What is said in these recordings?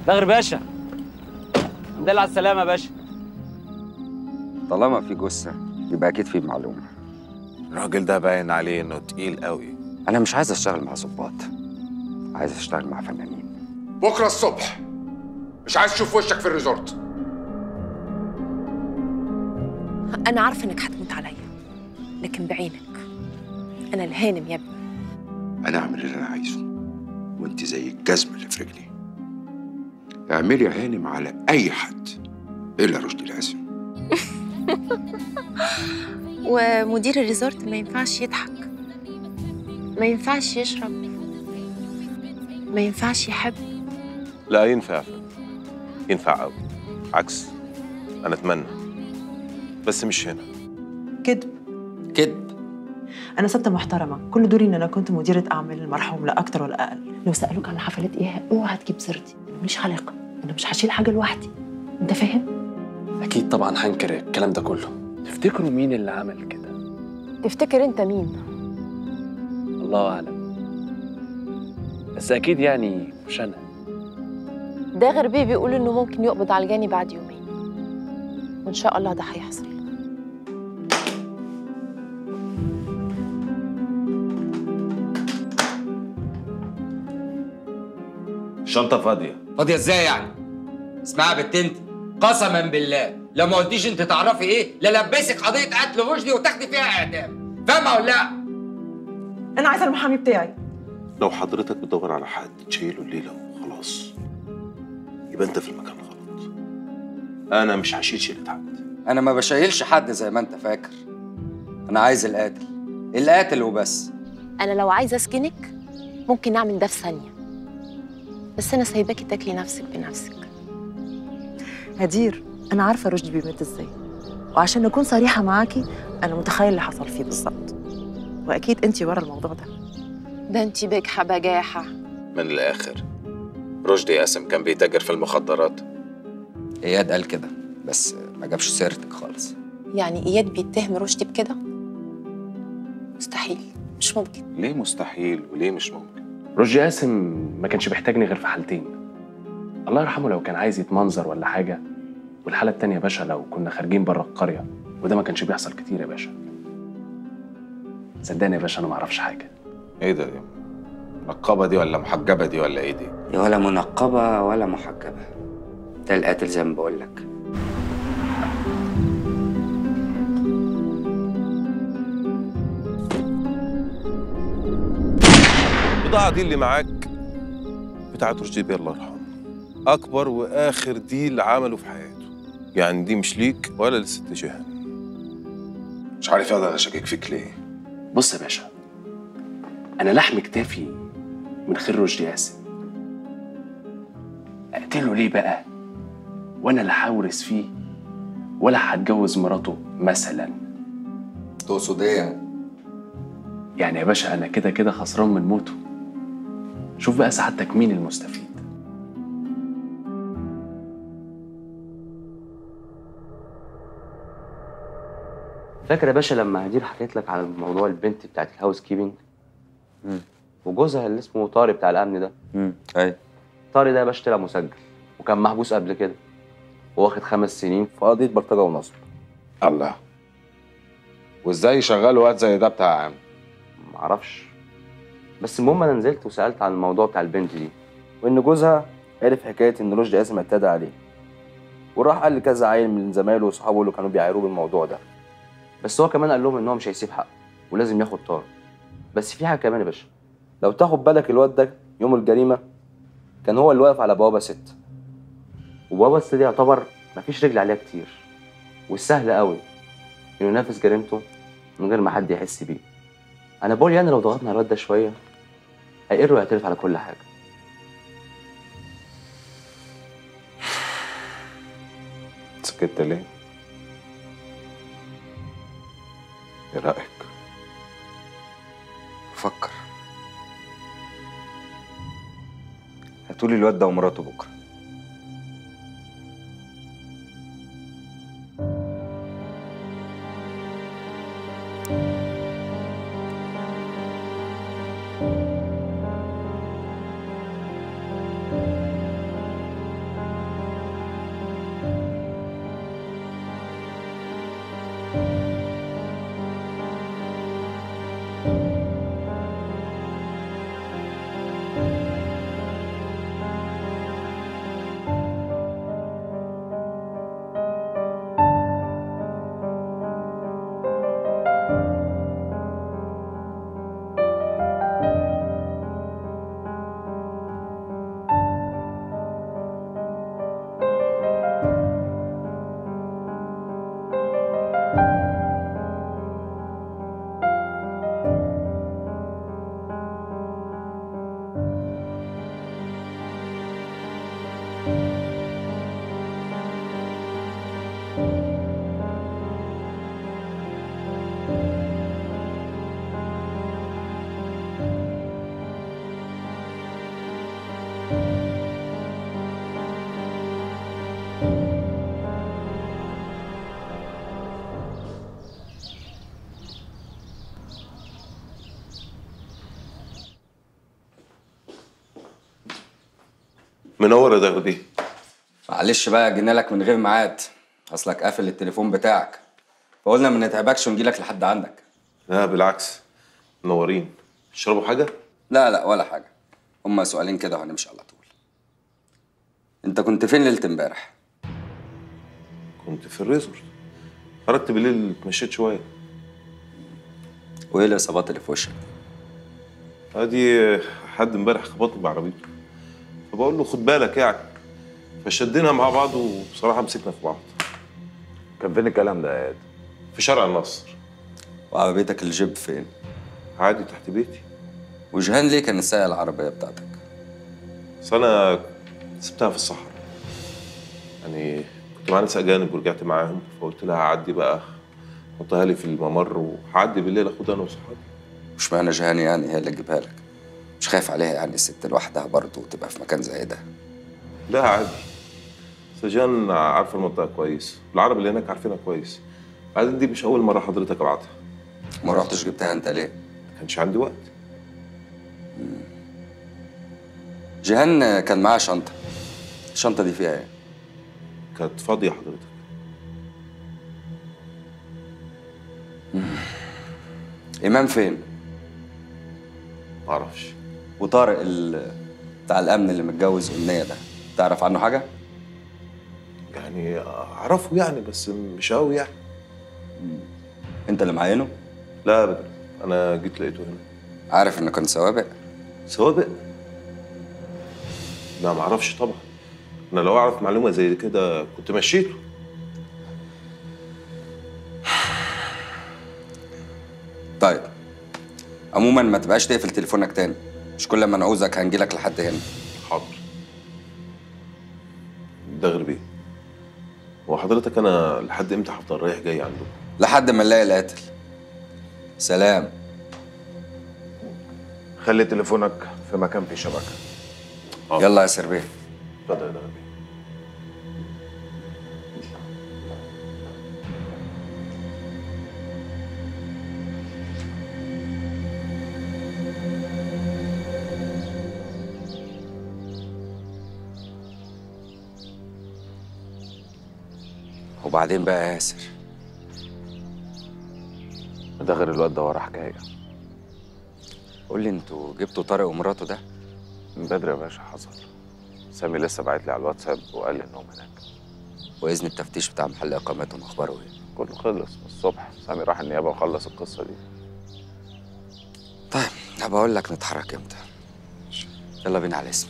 دغر باشا الحمد لله على السلامه يا باشا طالما في جثه يبقى اكيد في معلومه الراجل ده باين عليه انه تقيل قوي انا مش عايز اشتغل مع ظباط عايز اشتغل مع فنانين بكره الصبح مش عايز اشوف وشك في الريزورت انا عارفه انك هتموت عليا لكن بعينك انا الهانم يا ابني انا اعمل اللي انا عايزه وانت زي الجزمه اللي في رجلي اعملي يا هانم على اي حد الا رشدي القاسم ومدير الريزورت ما ينفعش يضحك ما ينفعش يشرب ما ينفعش يحب لا ينفع يا فندم. ينفع قوي عكس انا اتمنى بس مش هنا كذب كذب انا ست محترمه كل دوري ان انا كنت مديره اعمال المرحوم لا اكتر ولا اقل لو سالوك عن حفلات ايه اوعى تجيب سيرتي أنا ماليش علاقه انا مش هشيل حاجه لوحدي انت فاهم اكيد طبعا هنكر الكلام ده كله تفتكروا مين اللي عمل كده تفتكر انت مين الله اعلم بس اكيد يعني مش انا ده غربي بيقول انه ممكن يقبض على الجاني بعد يومين وان شاء الله ده هيحصل الشنطه فاضيه فاضيه ازاي يعني اسمعها بنت انت قسما بالله لو ما قلتيش انت تعرفي ايه للبسك قضيه قتل رشدي وتاخدي فيها اعدام فاهمه ولا لا انا عايزه المحامي بتاعي لو حضرتك بتدور على حد تشيله الليله وخلاص يبقى انت في المكان الغلط انا مش هشيل شيله حد انا ما بشيلش حد زي ما انت فاكر انا عايز القاتل القاتل وبس انا لو عايزه اسكنك ممكن نعمل ده في ثانيه بس انا سايباكي تاكلي نفسك بنفسك هدير انا عارفه رشدي بيموت ازاي وعشان نكون صريحه معاكي انا متخيل اللي حصل فيه بالظبط واكيد انت ورا الموضوع ده ده انت بجحة بجاحة من الاخر رشدي قاسم كان بيتاجر في المخدرات اياد قال كده بس ما جابش سيرتك خالص يعني اياد بيتهم رشدي بكده مستحيل مش ممكن ليه مستحيل وليه مش ممكن رشدي قاسم ما كانش بيحتاجني غير في حالتين الله يرحمه لو كان عايز يتمنظر ولا حاجه والحاله التانيه يا باشا لو كنا خارجين بره القريه وده ما كانش بيحصل كتير يا باشا صدقني يا باشا انا ما اعرفش حاجه ايه ده دي منقبه دي ولا محجبه دي ولا ايه دي دي ولا منقبه ولا محجبه ده القاتل زي ما بقول لك البضاعه دي اللي معاك بتاعت رشدي بيه الله يرحمه اكبر واخر ديل عمله في حياته يعني دي مش ليك ولا للست جهان مش عارف اقدر اشكك فيك ليه بص يا باشا انا لحم كتافي من خير رشدي قاسم اقتله ليه بقى وانا لا هورث فيه ولا هتجوز مراته مثلا تقصد ايه يعني؟ يعني يا باشا انا كده كده خسران من موته شوف بقى سعادتك مين المستفيد فاكر يا باشا لما هدير حكيت لك على موضوع البنت بتاعت الهاوس كيبنج وجوزها اللي اسمه طارق بتاع الامن ده امم ايوه طارق ده يا باشا طلع مسجل وكان محبوس قبل كده واخد خمس سنين في قضيه بلطجه ونصب الله وازاي يشغلوا واد زي ده بتاع عام معرفش بس المهم انا نزلت وسالت عن الموضوع بتاع البنت دي وان جوزها عرف حكايه ان رشدي قاسم اعتدى عليه وراح قال لكذا عيل من زمايله واصحابه اللي كانوا بيعايروه بالموضوع ده بس هو كمان قال لهم ان هو مش هيسيب حقه ولازم ياخد طار بس في حاجه كمان يا باشا لو تاخد بالك الواد ده يوم الجريمه كان هو اللي واقف على بوابه ستة وبوابه ستة دي يعتبر مفيش رجل عليها كتير والسهل قوي انه ينفذ جريمته من غير ما حد يحس بيه انا بقول يعني لو ضغطنا على الواد ده شويه هيقر ويعترف على كل حاجه سكت ليه؟ ايه رايك؟ فكر هاتولي الواد ده ومراته بكره منور يا دغدي معلش بقى جينا لك من غير ميعاد اصلك قافل التليفون بتاعك فقلنا ما نتعبكش ونجي لك لحد عندك لا بالعكس منورين تشربوا حاجه لا لا ولا حاجه هما سؤالين كده وهنمشي على طول انت كنت فين ليله امبارح كنت في الريزورت خرجت بالليل اتمشيت شويه وايه الاصابات اللي في وشك ادي حد امبارح خبطني بعربيته فبقول له خد بالك يعني فشدينا مع بعض وبصراحه مسكنا في بعض كان فين الكلام ده يا اياد في شارع النصر وعربيتك الجيب فين عادي تحت بيتي وجهان ليه كان سايق العربيه بتاعتك بس انا سبتها في الصحراء يعني كنت مع ناس اجانب ورجعت معاهم فقلت لها هعدي بقى حطها لي في الممر وهعدي بالليل اخدها انا وصحابي مش معنى جهان يعني هي اللي تجيبها لك مش خايف عليها يعني الست لوحدها برضه وتبقى في مكان زي ده لا عادي سجان عارفه المنطقه كويس العرب اللي هناك عارفينها كويس بعدين دي مش اول مره حضرتك ابعتها ما رحتش جبتها انت ليه ما كانش عندي وقت جيهان كان معاها شنطه الشنطه دي فيها ايه كانت فاضيه حضرتك امام فين ما اعرفش وطارق ال... بتاع الامن اللي متجوز امنيه ده تعرف عنه حاجه يعني اعرفه يعني بس مش قوي يعني انت اللي معينه لا ابدا انا جيت لقيته هنا عارف انه كان سوابق سوابق لا ما اعرفش طبعا انا لو اعرف معلومه زي كده كنت مشيته طيب عموما ما تبقاش تقفل تليفونك تاني مش كل ما نعوزك هنجيلك لحد هنا حاضر ده غير بيه هو حضرتك انا لحد امتى هفضل رايح جاي عنده لحد ما نلاقي القاتل سلام خلي تليفونك في مكان فيه شبكه يلا يا سربيه اتفضل يا ده غير بيه وبعدين بقى يا ياسر ده غير الواد ده وراه حكايه قول لي انتوا جبتوا طارق ومراته ده من بدري يا باشا حصل سامي لسه باعت لي على الواتساب وقال لي انهم هناك واذن التفتيش بتاع محل اقامتهم اخباره ايه كله خلص من الصبح سامي راح النيابه وخلص القصه دي طيب هبقى اقول لك نتحرك امتى يلا بينا على الاسم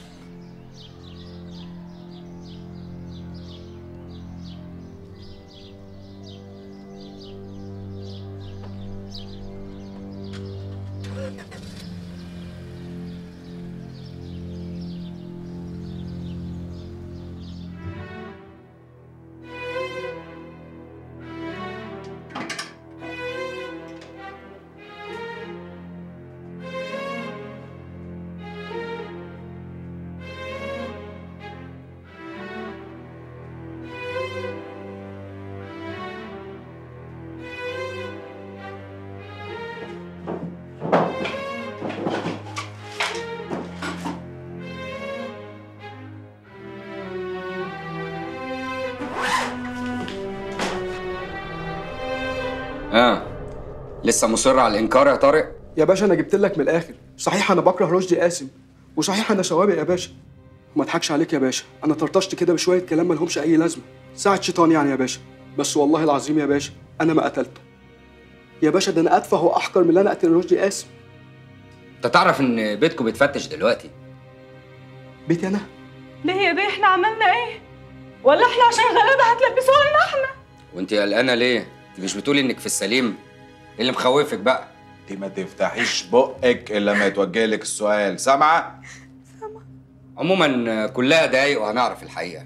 اه لسه مصر على الانكار يا طارق يا باشا انا جبت لك من الاخر صحيح انا بكره رشدي قاسم وصحيح انا سوابق يا باشا وما اضحكش عليك يا باشا انا طرطشت كده بشويه كلام ما لهمش اي لازمه ساعه شيطان يعني يا باشا بس والله العظيم يا باشا انا ما قتلته يا باشا ده انا اتفه واحقر من اللي انا اقتل رشدي قاسم انت تعرف ان بيتكم بيتفتش دلوقتي بيتي انا ليه يا بيه احنا عملنا ايه؟ ولا احنا عشان غلابه هتلبسوها لنا احنا؟ وانت قلقانه ليه انت مش بتقولي انك في السليم ايه اللي مخوفك بقى انت ما تفتحيش بقك الا لما يتوجه لك السؤال سامعه عموما كلها دقايق وهنعرف الحقيقه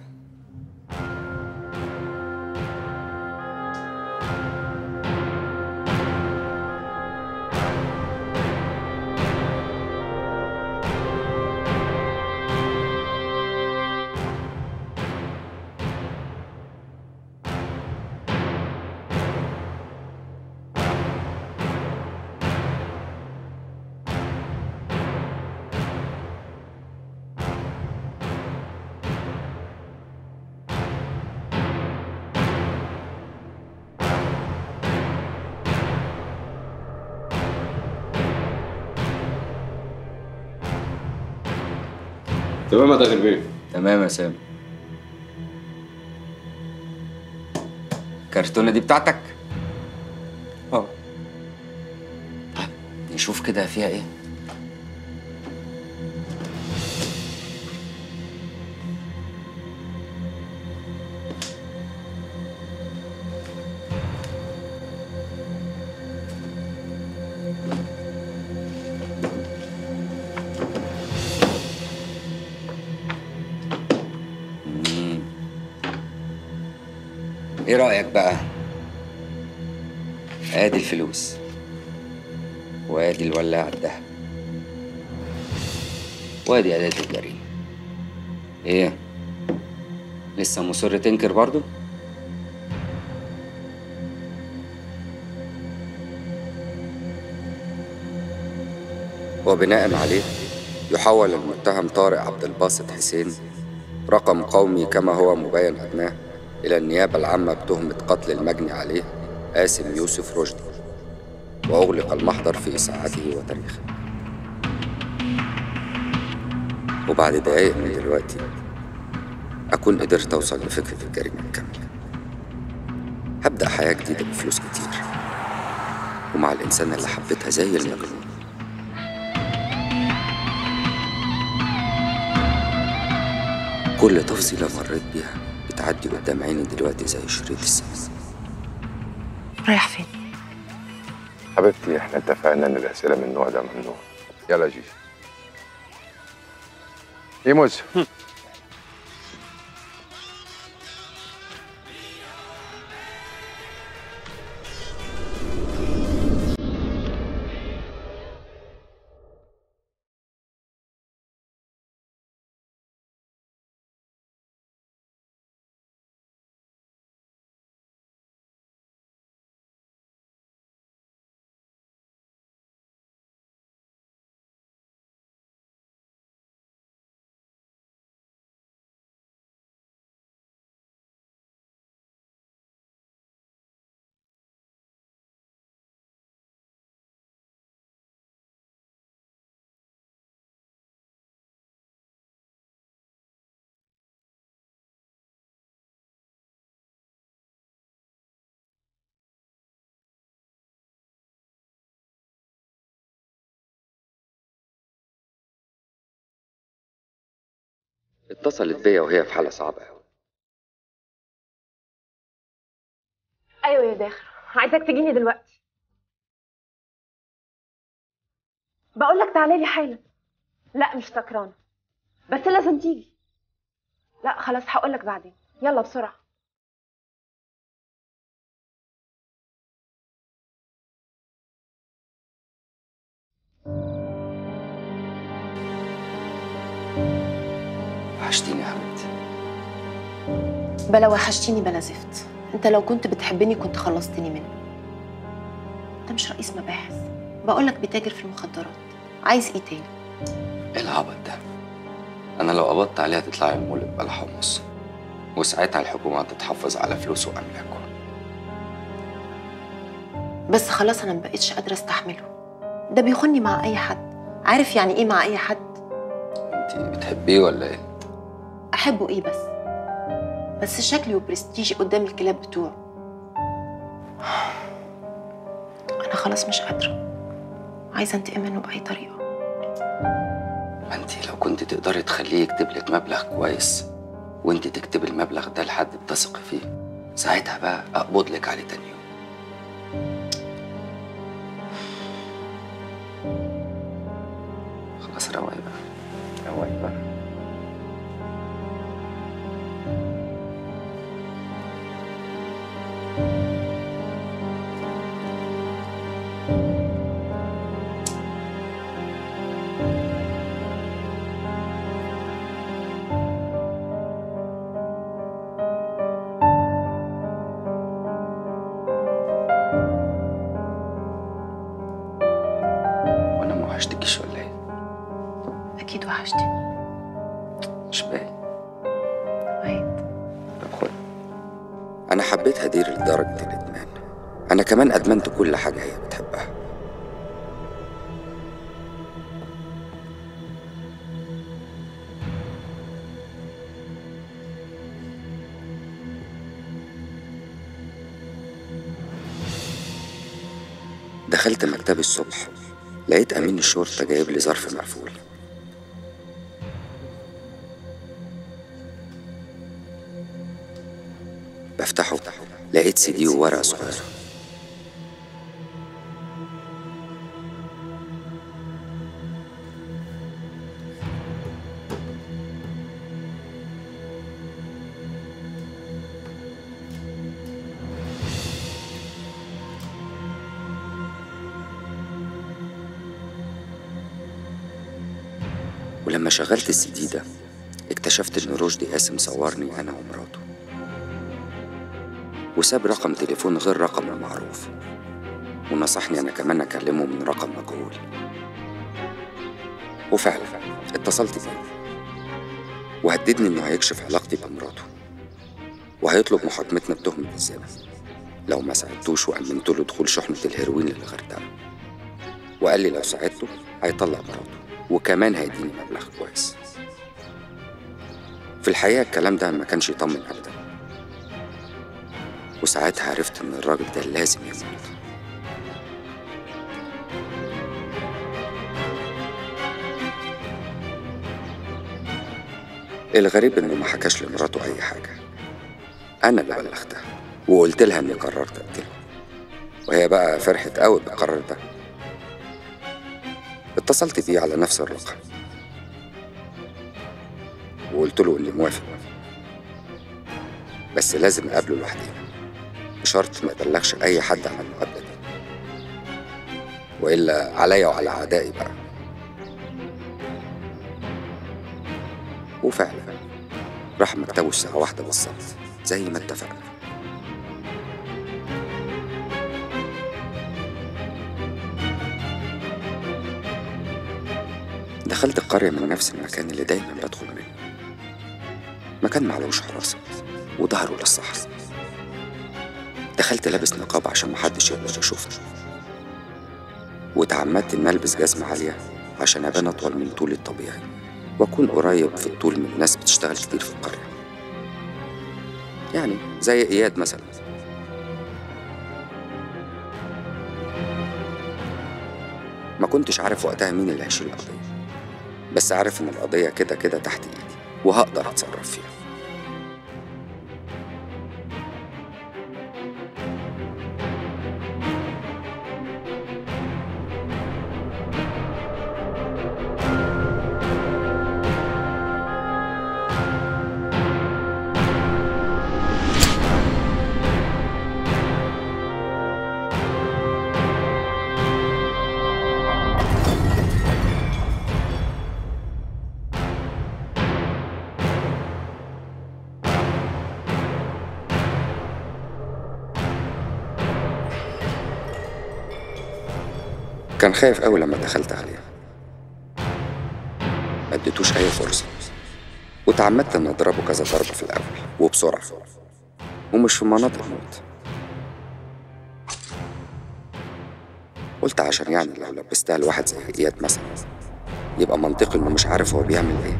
تمام يا داخل بيه تمام يا سامي الكرتونة دي بتاعتك؟ اه طيب نشوف كده فيها ايه مم. ايه رأيك بقى؟ ادي الفلوس وادي الولاعة الدهب وادي أداة الجريمة ايه؟ لسه مصر تنكر برضو؟ وبناء عليه يحول المتهم طارق عبد الباسط حسين رقم قومي كما هو مبين أدناه إلى النيابة العامة بتهمة قتل المجني عليه قاسم يوسف رشدي وأغلق المحضر في ساعته وتاريخه وبعد دقايق من دلوقتي أكون قدرت أوصل لفكرة الجريمة الكاملة هبدأ حياة جديدة بفلوس كتير ومع الإنسان اللي حبيتها زي المجنون كل تفصيلة مريت بيها بتعدي قدام عيني دلوقتي زي شريط السينما رايح فين؟ حبيبتي احنا اتفقنا ان الاسئله من النوع ده ممنوع يلا جيجي ايموز اتصلت بيا وهي في حالة صعبة أوي ايوه يا داخل عايزاك تجيني دلوقتي بقول لك تعالى لي حالا لا مش سكرانه بس لازم تيجي لا خلاص هقول لك بعدين يلا بسرعه وحشتيني يا حبيبتي بلا وحشتيني بلا زفت انت لو كنت بتحبني كنت خلصتني منه انت مش رئيس مباحث بقول لك بتاجر في المخدرات عايز ايه تاني ايه العبط ده انا لو قبضت عليها تطلع المولد بلا حمص وساعتها الحكومة هتتحفظ على فلوسه واملاكه بس خلاص انا مبقتش قادره استحمله ده بيخوني مع اي حد عارف يعني ايه مع اي حد انت بتحبيه ولا ايه احبه ايه بس بس شكلي وبرستيجي قدام الكلاب بتوعه انا خلاص مش قادره عايزه انتقم منه باي طريقه ما انت لو كنت تقدري تخليه يكتب لك مبلغ كويس وانت تكتبي المبلغ ده لحد بتثقي فيه ساعتها بقى اقبض لك عليه تاني يوم خلاص رواي بقى رواي بقى وانا ما وحشتكيش ولا ايه اكيد وحشتني مش باين عيد طب خد انا حبيت هدير لدرجه الادمان انا كمان ادمنت كل حاجه هي بتحبها دخلت مكتبي الصبح لقيت أمين الشرطة جايب لي ظرف مقفول بفتحه لقيت سي دي وورقة صغيرة ولما شغلت السي دي ده اكتشفت ان رشدي قاسم صورني انا ومراته وساب رقم تليفون غير رقمه المعروف ونصحني انا كمان اكلمه من رقم مجهول وفعلا اتصلت بيه وهددني انه هيكشف علاقتي بمراته وهيطلب محاكمتنا بتهمة الزنا لو ما ساعدتوش وأمنت له دخول شحنة الهيروين للغردقة وقال لي لو ساعدته هيطلع مراته وكمان هيديني مبلغ كويس في الحقيقة الكلام ده ما كانش يطمن أبدا وساعتها عرفت إن الراجل ده لازم يموت الغريب إنه ما حكاش لمراته أي حاجة أنا اللي بلغتها وقلت لها إني قررت أقتله وهي بقى فرحت قوي بالقرار ده اتصلت بيه على نفس الرقم وقلت له إني موافق بس لازم أقابله لوحدي بشرط ما يبلغش أي حد عن المقابلة دي وإلا عليا وعلى أعدائي بقى وفعلا راح مكتبه الساعة واحدة بالظبط زي ما اتفقنا دخلت القرية من نفس المكان اللي دايما بدخل منه مكان معلوش حراسة وظهره للصحراء دخلت لابس نقاب عشان محدش يقدر يشوفني وتعمدت إن ألبس جزمة عالية عشان أبان أطول من طولي الطبيعي وأكون قريب في الطول من ناس بتشتغل كتير في القرية يعني زي إياد مثلا ما كنتش عارف وقتها مين اللي هيشيل القضية بس عارف إن القضية كده كده تحت إيدي وهقدر أتصرف فيها كان خايف أوي لما دخلت عليها ما اديتوش أي فرصة وتعمدت إن أضربه كذا ضربة في الأول وبسرعة ومش في مناطق موت قلت عشان يعني لو لبستها لواحد زي إياد مثلا يبقى منطقي إنه مش عارف هو بيعمل إيه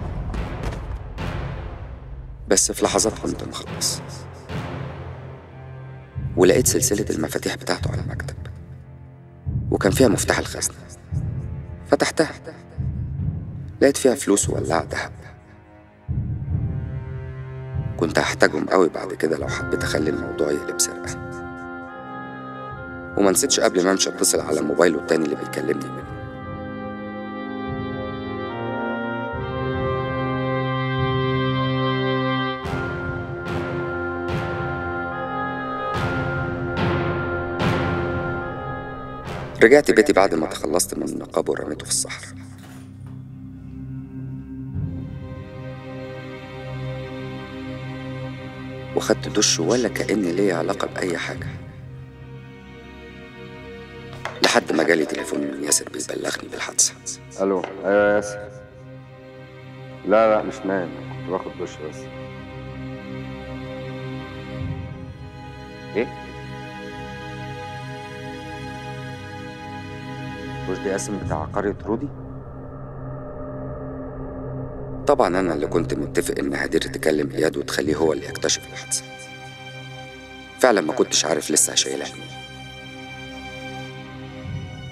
بس في لحظات كنت مخلص ولقيت سلسلة المفاتيح بتاعته على المكتب وكان فيها مفتاح الخزنة فتحتها لقيت فيها فلوس وولاعة دهب كنت هحتاجهم قوي بعد كده لو حبيت اخلي الموضوع يقلب سرقة وما نسيتش قبل ما امشي اتصل على موبايله التاني اللي بيكلمني منه رجعت بيتي بعد ما تخلصت من النقاب ورميته في الصحراء وخدت دش ولا كأن ليا علاقة بأي حاجة لحد ما جالي تليفون من ياسر بيبلغني بالحادثة الو ايوه يا ياسر لا لا مش نايم كنت باخد دش بس ايه؟ رشدي قاسم بتاع قرية رودي؟ طبعا أنا اللي كنت متفق إن هدير تكلم إياد وتخليه هو اللي يكتشف الحادثة فعلا ما كنتش عارف لسه هشيلها مين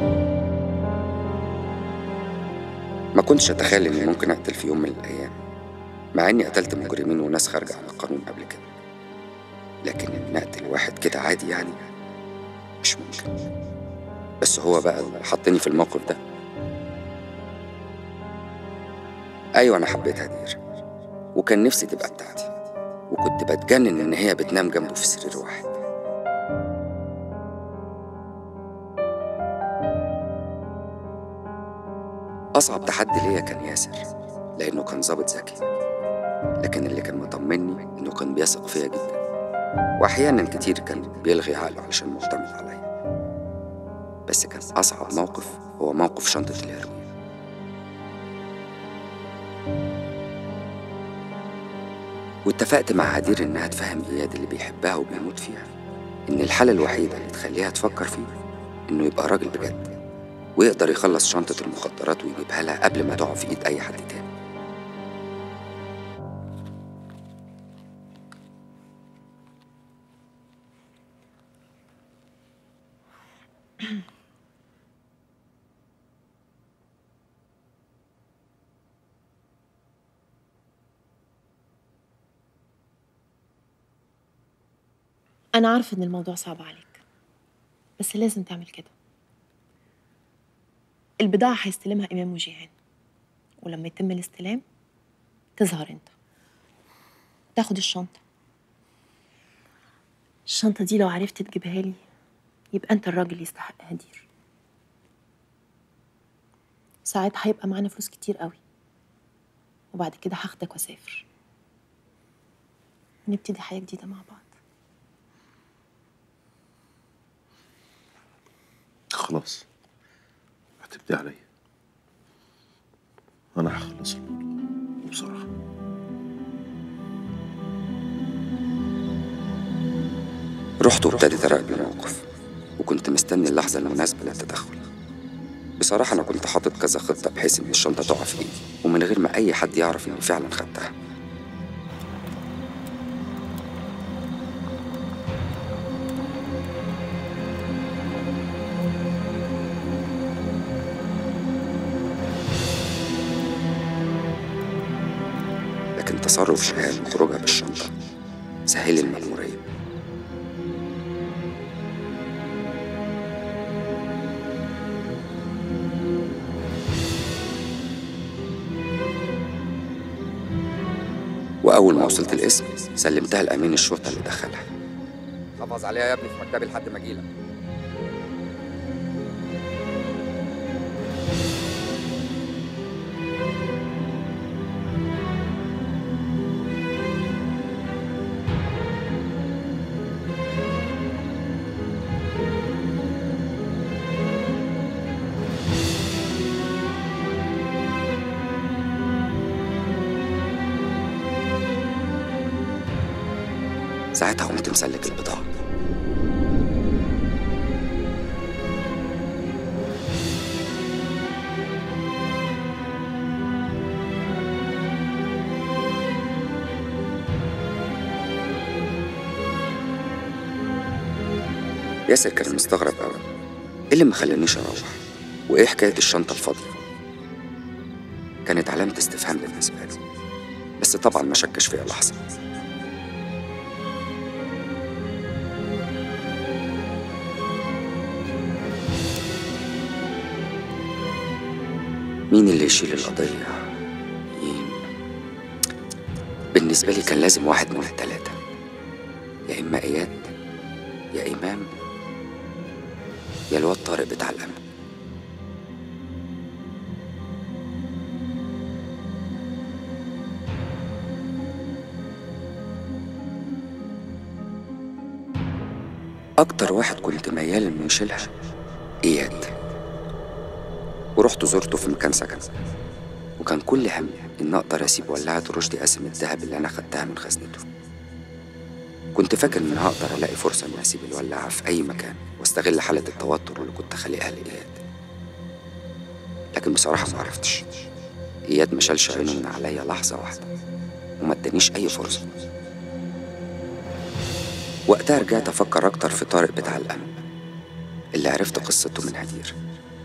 ما كنتش أتخيل إني ممكن أقتل في يوم من الأيام مع إني قتلت مجرمين وناس خارجة عن القانون قبل كده لكن إن أقتل واحد كده عادي يعني مش ممكن بس هو بقى اللي حطني في الموقف ده أيوة أنا حبيت هدير وكان نفسي تبقى بتاعتي وكنت بتجنن إن هي بتنام جنبه في سرير واحد أصعب تحدي ليا كان ياسر لأنه كان ظابط ذكي لكن اللي كان مطمني إنه كان بيثق فيا جدا وأحيانا كتير كان بيلغي عقله علشان معتمد عليا بس كان أصعب موقف هو موقف شنطة الهيروين واتفقت مع هدير إنها تفهم إياد اللي بيحبها وبيموت فيها إن الحالة الوحيدة اللي تخليها تفكر فيه إنه يبقى راجل بجد ويقدر يخلص شنطة المخدرات ويجيبها لها قبل ما تقع في إيد أي حد تاني أنا عارفة إن الموضوع صعب عليك بس لازم تعمل كده البضاعة هيستلمها إمام وجيهان ولما يتم الاستلام تظهر أنت تاخد الشنطة الشنطة دي لو عرفت تجيبها لي يبقى أنت الراجل اللي يستحق هدير ساعتها هيبقى معانا فلوس كتير قوي وبعد كده هاخدك واسافر ونبتدي حياة جديدة مع بعض خلاص اعتمدي عليا انا هخلص الموضوع بصراحه رحت وابتديت أراقب الموقف وكنت مستني اللحظة المناسبة للتدخل بصراحة أنا كنت حاطط كذا خطة بحيث إن الشنطة تقع في إيدي ومن غير ما أي حد يعرف إني فعلا خدتها لكن تصرف شهاب وخروجها بالشنطة سهل المأمورية وأول ما وصلت القسم سلمتها لأمين الشرطة اللي دخلها حافظ عليها يا ابني في مكتبي لحد ما أجيلك ساعتها قمت مسلك البضاعة ياسر كان مستغرب قوي ايه اللي ما خلانيش اروح وايه حكايه الشنطه الفاضيه كانت علامه استفهام بالنسبه له بس طبعا ما شكش فيها لحظه مين اللي يشيل القضية؟ مين؟ بالنسبة لي كان لازم واحد من التلاتة يا إما إياد يا إمام يا الواد طارق بتاع الأمن أكتر واحد كنت ميال إنه يشيلها إياد ورحت زرته في مكان سكن وكان كل همي إن أقدر أسيب ولاعة رشدي قاسم الذهب اللي أنا خدتها من خزنته كنت فاكر إن هقدر ألاقي فرصة إني أسيب الولاعة في أي مكان واستغل حالة التوتر اللي كنت خالقها لإياد لكن بصراحة ما عرفتش إياد ما شالش عينه من عليا لحظة واحدة وما ادانيش أي فرصة وقتها رجعت أفكر أكتر في طارق بتاع الأمن اللي عرفت قصته من هدير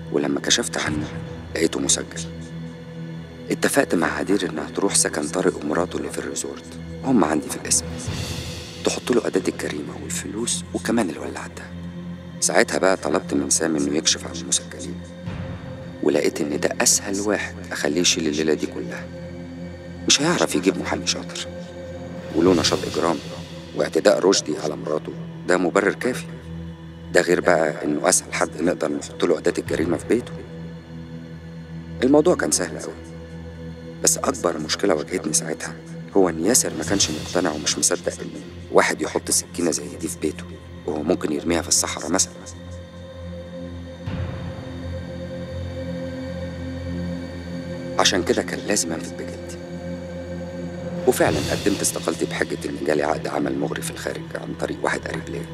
ولما كشفت عنه لقيته مسجل اتفقت مع عدير إنها تروح سكن طارق ومراته اللي في الريزورت هم عندي في الاسم تحط له أداة الجريمة والفلوس وكمان الولاعة ده ساعتها بقى طلبت من سامي إنه يكشف عن المسجلين ولقيت إن ده أسهل واحد أخليه يشيل الليلة دي كلها مش هيعرف يجيب محامي شاطر وله نشاط إجرام واعتداء رشدي على مراته ده مبرر كافي ده غير بقى إنه أسهل حد نقدر نحط له أداة الجريمة في بيته الموضوع كان سهل أوي بس أكبر مشكلة واجهتني ساعتها هو إن ياسر ما كانش مقتنع ومش مصدق إن واحد يحط سكينة زي دي في بيته وهو ممكن يرميها في الصحراء مثلا عشان كده كان لازم أنفذ بجد وفعلا قدمت استقالتي بحجة إن جالي عقد عمل مغري في الخارج عن طريق واحد قريب ليا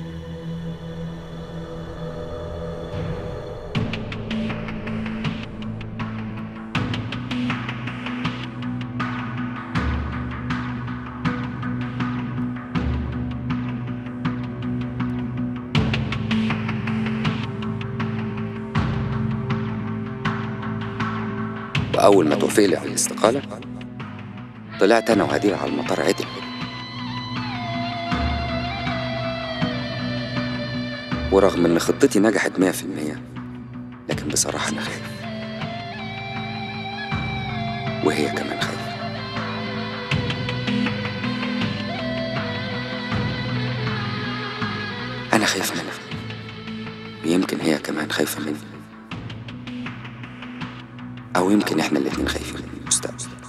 وأول ما توافق لي على الاستقالة طلعت أنا وهدير على المطار عدل ورغم إن خطتي نجحت مية في المية لكن بصراحة أنا خايف وهي كمان خايفة أنا خايف منها ويمكن هي كمان خايفة مني أو يمكن إحنا الاتنين خايفين من المستقبل